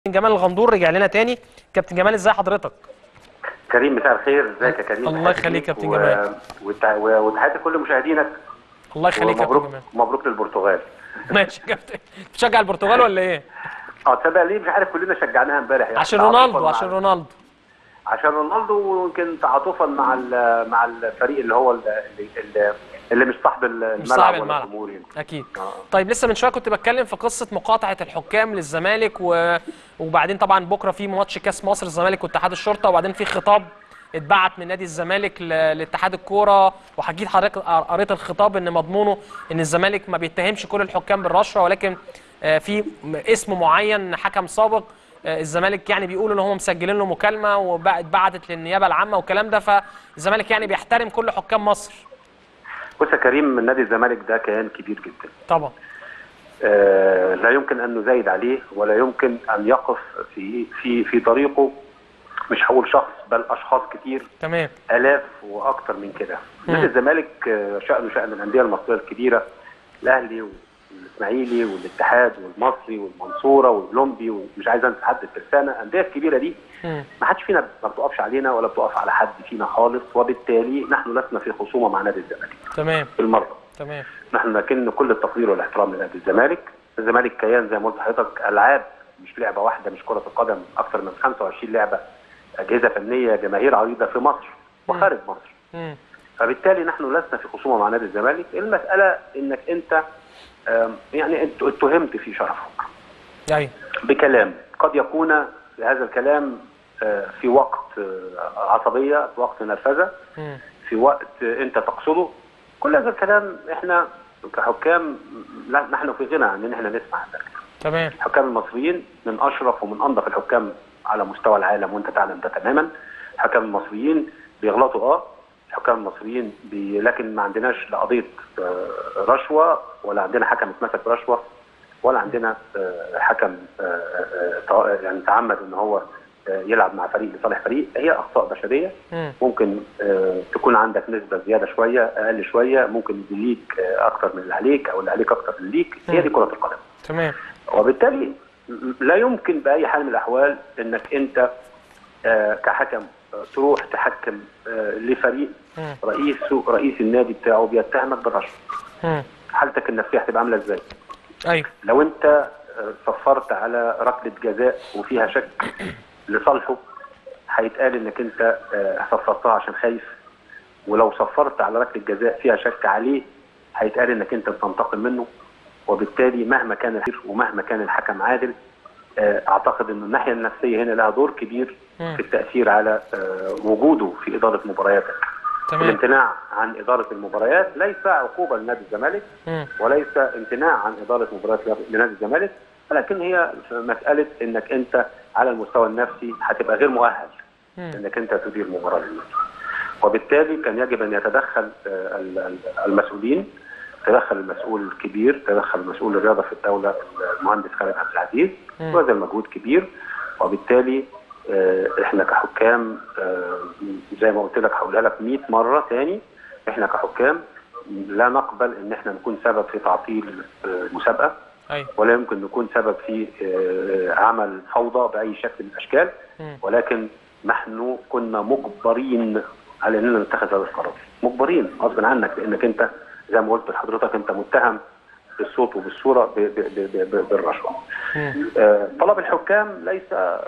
جمال الغندور رجع لنا تاني كابتن جمال ازاي حضرتك كريم مساء الخير ازيك يا كريم الله يخليك يا كابتن و- جمال. وتع- و- وتحياتي لكل مشاهدينك الله يخليك يا كابتن ومبروك جمال مبروك للبرتغال ماشي يا كابتن بتشجع البرتغال ولا ايه اه تصدق ليه مش عارف كلنا شجعناها امبارح يعني عشان تعاطفاً رونالدو مع- عشان رونالدو عشان رونالدو ويمكن تعاطفا مع ال- مع الفريق اللي هو ال- اللي, اللي, اللي مش صاحب الملعب صاحب ولا الملعب. الجمهور يمكن. اكيد آه. طيب لسه من شويه كنت بتكلم في قصه مقاطعه الحكام للزمالك و... وبعدين طبعا بكره في ماتش كاس مصر الزمالك واتحاد الشرطه وبعدين في خطاب اتبعت من نادي الزمالك ل... لاتحاد الكوره وحكيت حضرتك قريت الخطاب ان مضمونه ان الزمالك ما بيتهمش كل الحكام بالرشوه ولكن آه، في م- اسم معين حكم سابق آه، الزمالك يعني بيقولوا ان هم مسجلين له مكالمه واتبعتت للنيابه العامه والكلام ده فالزمالك يعني بيحترم كل حكام مصر بص يا كريم نادي الزمالك ده كيان كبير جدا طبعا آه، لا يمكن ان نزايد عليه ولا يمكن ان يقف في في في طريقه مش هقول شخص بل اشخاص كتير تمام الاف واكتر من كده مم. نادي الزمالك آه، شانه شان الانديه المصريه الكبيره الاهلي والاسماعيلي والاتحاد والمصري والمنصوره والاولمبي ومش عايز انسى حد الترسانه الانديه الكبيره دي مم. ما حدش فينا ما بتقفش علينا ولا بتقف على حد فينا خالص وبالتالي نحن لسنا في خصومه مع نادي الزمالك تمام بالمره تمام نحن لكن كل التقدير والاحترام لنادي الزمالك الزمالك كيان زي ما قلت لحضرتك العاب مش لعبه واحده مش كره القدم اكثر من 25 لعبه اجهزه فنيه جماهير عريضه في مصر وخارج مصر مم. فبالتالي نحن لسنا في خصومه مع نادي الزمالك المساله انك انت آم، يعني انت اتهمت في شرفك ايوه بكلام قد يكون هذا الكلام آه، في وقت آه، عصبيه في وقت نرفزه مم. في وقت انت تقصده كل هذا الكلام احنا كحكام لا نحن في غنى عن ان احنا نسمع هذا الكلام تمام الحكام المصريين من اشرف ومن انظف الحكام على مستوى العالم وانت تعلم ده تماما الحكام المصريين بيغلطوا اه الحكام المصريين بي لكن ما عندناش لا قضيه آه، رشوه ولا عندنا حكم اتمسك برشوه ولا عندنا آه، حكم آه، آه، آه، يعني تعمد ان هو آه، يلعب مع فريق لصالح فريق هي اخطاء بشريه مم. ممكن آه، تكون عندك نسبه زياده شويه اقل شويه ممكن يديك آه، اكتر من اللي عليك او اللي عليك اكتر من اللي ليك هي دي كره القدم تمام وبالتالي م- لا يمكن باي حال من الاحوال انك انت آه، كحكم آه، تروح تحكم آه، لفريق مم. رئيسه رئيس النادي بتاعه بيتهمك بالرشوه مم. حالتك النفسيه هتبقى عامله ازاي؟ ايوه لو انت آه، صفرت على ركله جزاء وفيها شك لصالحه هيتقال انك انت آه، صفرتها عشان خايف ولو صفرت على ركله جزاء فيها شك عليه هيتقال انك انت بتنتقم منه وبالتالي مهما كان الخير ومهما كان الحكم عادل آه، اعتقد ان الناحيه النفسيه هنا لها دور كبير مم. في التاثير على آه، وجوده في اداره مبارياتك. تمام الامتناع عن اداره المباريات ليس عقوبه لنادي الزمالك مم. وليس امتناع عن اداره مباريات لنادي الزمالك ولكن هي مساله انك انت على المستوى النفسي هتبقى غير مؤهل مم. انك انت تدير مباراه للنادي. وبالتالي كان يجب ان يتدخل آه، ال- ال- المسؤولين تدخل المسؤول الكبير تدخل مسؤول الرياضه في الدوله المهندس خالد عبد العزيز مم. وبذل مجهود كبير وبالتالي آه، احنا كحكام آه، زي ما قلت لك هقولها لك 100 مره تاني احنا كحكام لا نقبل ان احنا نكون سبب في تعطيل آه، مسابقه ايوه ولا يمكن نكون سبب في آه، عمل فوضى باي شكل من الاشكال مم. ولكن نحن كنا مجبرين على اننا نتخذ هذا القرار مجبرين غصب عنك لانك انت زي ما قلت لحضرتك انت متهم بالصوت وبالصوره ب- ب- ب- ب- بالرشوه مم. آه، طلب الحكام ليس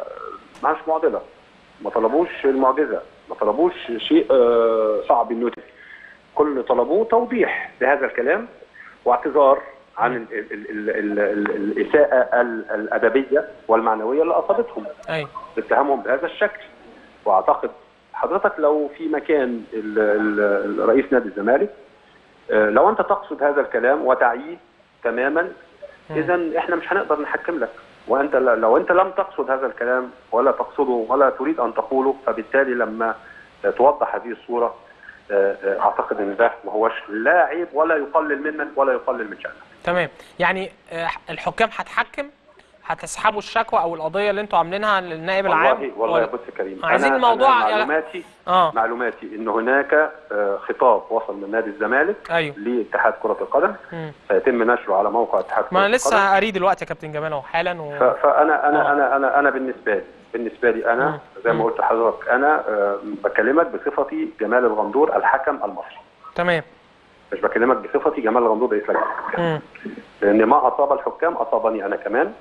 معش معضله ما طلبوش المعجزه ما طلبوش شيء آه، صعب انه يتم. كل اللي طلبوه توضيح لهذا الكلام واعتذار عن ال- ال- ال- ال- ال- الاساءه ال- الادبيه والمعنويه اللي اصابتهم ايوه باتهامهم بهذا الشكل واعتقد حضرتك لو في مكان ال- ال- ال- رئيس نادي الزمالك آه، لو انت تقصد هذا الكلام وتعيد تماما مم. اذا احنا مش هنقدر نحكم لك وانت ل- لو انت لم تقصد هذا الكلام ولا تقصده ولا تريد ان تقوله فبالتالي لما آه، توضح هذه الصوره آه، آه، اعتقد ان ده ما هوش لا عيب ولا يقلل منك ولا يقلل من شانك تمام يعني آه، الحكام هتحكم هتسحبوا الشكوى او القضيه اللي انتوا عاملينها للنائب العام والله والله يا بص يا كريم عايزين أنا- الموضوع أنا يعني- معلوماتي اه معلوماتي ان هناك آه، خطاب وصل من نادي الزمالك ايوه لاتحاد كره القدم مم. سيتم نشره على موقع اتحاد كره ما انا القدم لسه قاريه دلوقتي يا كابتن جمال اهو حالا و... ف- فانا انا آه. انا انا انا بالنسبه لي بالنسبه لي مم. انا زي مم. ما قلت لحضرتك انا آه، بكلمك بصفتي جمال الغندور الحكم المصري تمام مش بكلمك بصفتي جمال الغندور رئيس لجنه الحكام مم. لان ما اصاب الحكام اصابني انا كمان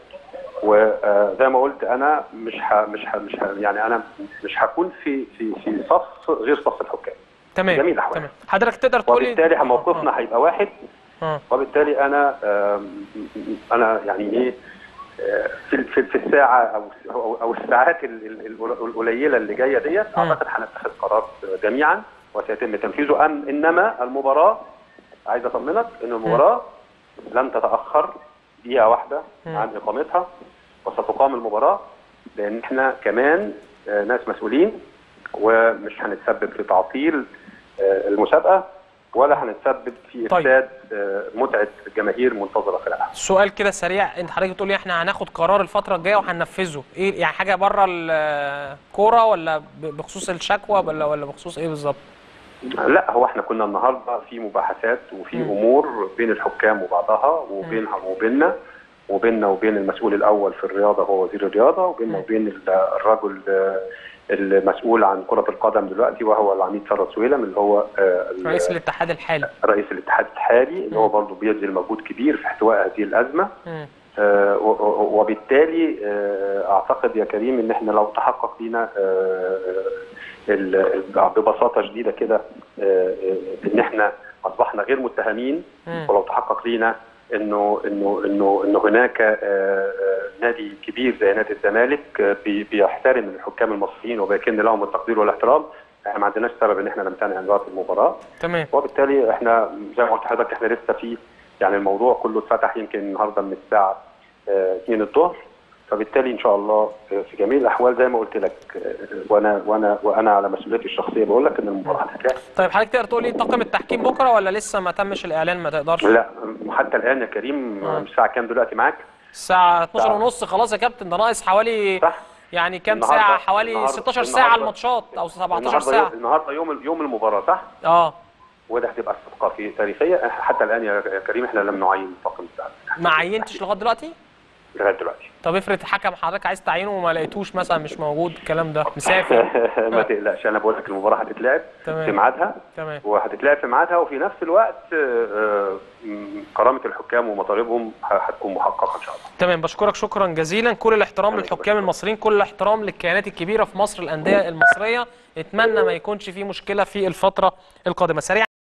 وزي ما قلت انا مش ح مش ح مش ح يعني انا مش هكون في في في صف غير صف الحكام تمام جميل الأحوال. تمام حضرتك تقدر تقول لي وبالتالي موقفنا هيبقى واحد اه وبالتالي انا آم، انا يعني ايه آه، في في في الساعه او او أو الساعات ال- ال- ال- القليله اللي جايه ديت مم. اعتقد هنتخذ قرار جميعا وسيتم تنفيذه أم انما المباراه عايز اطمنك ان المباراه لن تتاخر دقيقه واحده مم. عن اقامتها وستقام المباراه لان احنا كمان آه، ناس مسؤولين ومش هنتسبب في تعطيل آه، المسابقه ولا هنتسبب في طيب. افساد آه، متعه الجماهير منتظره في العالم سؤال كده سريع انت حضرتك بتقول لي احنا هناخد قرار الفتره الجايه وهننفذه ايه يعني حاجه بره الكوره ولا ب- بخصوص الشكوى ولا ولا بخصوص ايه بالظبط لا هو احنا كنا النهارده في مباحثات وفي مم. امور بين الحكام وبعضها وبينها وبيننا وبيننا وبين المسؤول الاول في الرياضه هو وزير الرياضه وبيننا مم. وبين ال- الرجل آه، المسؤول عن كره القدم دلوقتي وهو العميد ثروت سويلم اللي هو آه، ال- رئيس الاتحاد الحالي رئيس الاتحاد الحالي اللي هو مم. برضه بيبذل مجهود كبير في احتواء هذه الازمه مم. آه، و- و- وبالتالي آه، اعتقد يا كريم ان احنا لو تحقق لينا آه، ال- ال- ببساطه شديده كده آه، آه، ان احنا اصبحنا غير متهمين مم. ولو تحقق لينا انه انه انه انه هناك آه، آه، نادي كبير زي نادي الزمالك آه، بي- بيحترم الحكام المصريين وبيكن لهم التقدير والاحترام احنا ما عندناش سبب ان احنا نمتنع عن رأس المباراه تمام وبالتالي احنا زي ما قلت لحضرتك احنا لسه في يعني الموضوع كله اتفتح يمكن النهارده من الساعه آه، 2 الظهر فبالتالي ان شاء الله آه، في جميع الاحوال زي ما قلت لك آه، وانا وانا وانا على مسؤوليتي الشخصيه بقول لك ان المباراه هتتلعب طيب حضرتك تقدر تقول لي طاقم التحكيم بكره ولا لسه ما تمش الاعلان ما تقدرش لا حتى الان يا كريم آه. آه. الساعه كام دلوقتي معاك؟ الساعه 12 ونص خلاص يا كابتن ده ناقص حوالي صح؟ يعني كام النهاردة- ساعه حوالي النهاردة- 16 ساعه النهاردة- الماتشات او 17 النهارده ساعه يوم النهارده يوم يوم المباراه صح؟ اه وده هتبقى صفقه في تاريخيه حتى الان يا يا كريم احنا لم نعين طاقم التحكيم ما عينتش لغايه دلوقتي لغايه دلوقتي طب افرض حكم حضرتك عايز تعينه وما لقيتوش مثلا مش موجود الكلام ده مسافر ما تقلقش انا بقول لك المباراه هتتلعب تمام. في ميعادها تمام وهتتلعب في ميعادها وفي نفس الوقت آه، آه، م- كرامه الحكام ومطالبهم ه- هتكون محققه ان شاء الله تمام بشكرك شكرا جزيلا كل الاحترام أنا للحكام بشكرك. المصريين كل الاحترام للكيانات الكبيره في مصر الانديه المصريه اتمنى ما يكونش في مشكله في الفتره القادمه سريعا